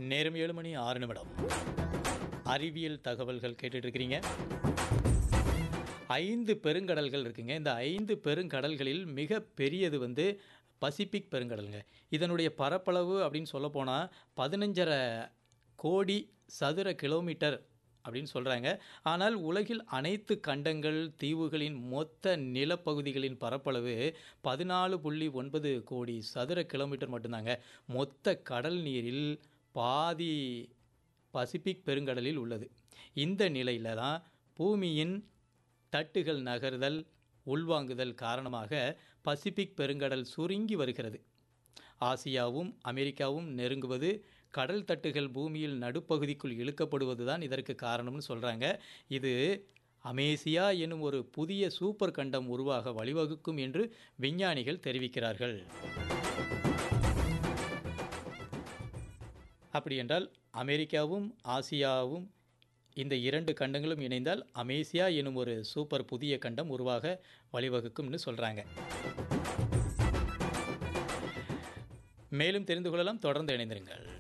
நேரம் ஏழு மணி ஆறு நிமிடம் அறிவியல் தகவல்கள் கேட்டுட்டு இருக்கிறீங்க ஐந்து பெருங்கடல்கள் இருக்குங்க இந்த ஐந்து பெருங்கடல்களில் மிக பெரியது வந்து பசிபிக் பெருங்கடலுங்க இதனுடைய பரப்பளவு அப்படின்னு சொல்லப்போனால் பதினஞ்சரை கோடி சதுர கிலோமீட்டர் அப்படின்னு சொல்கிறாங்க ஆனால் உலகில் அனைத்து கண்டங்கள் தீவுகளின் மொத்த நிலப்பகுதிகளின் பரப்பளவு பதினாலு புள்ளி ஒன்பது கோடி சதுர கிலோமீட்டர் மட்டும்தாங்க மொத்த கடல் நீரில் பாதி பசிபிக் பெருங்கடலில் உள்ளது இந்த நிலையில் தான் பூமியின் தட்டுகள் நகர்தல் உள்வாங்குதல் காரணமாக பசிபிக் பெருங்கடல் சுருங்கி வருகிறது ஆசியாவும் அமெரிக்காவும் நெருங்குவது கடல் தட்டுகள் பூமியில் நடுப்பகுதிக்குள் இழுக்கப்படுவது தான் இதற்கு காரணம்னு சொல்கிறாங்க இது அமேசியா எனும் ஒரு புதிய சூப்பர் கண்டம் உருவாக வழிவகுக்கும் என்று விஞ்ஞானிகள் தெரிவிக்கிறார்கள் அப்படி என்றால் அமெரிக்காவும் ஆசியாவும் இந்த இரண்டு கண்டங்களும் இணைந்தால் அமேசியா எனும் ஒரு சூப்பர் புதிய கண்டம் உருவாக வழிவகுக்கும்னு சொல்கிறாங்க மேலும் தெரிந்து கொள்ளலாம் தொடர்ந்து இணைந்திருங்கள்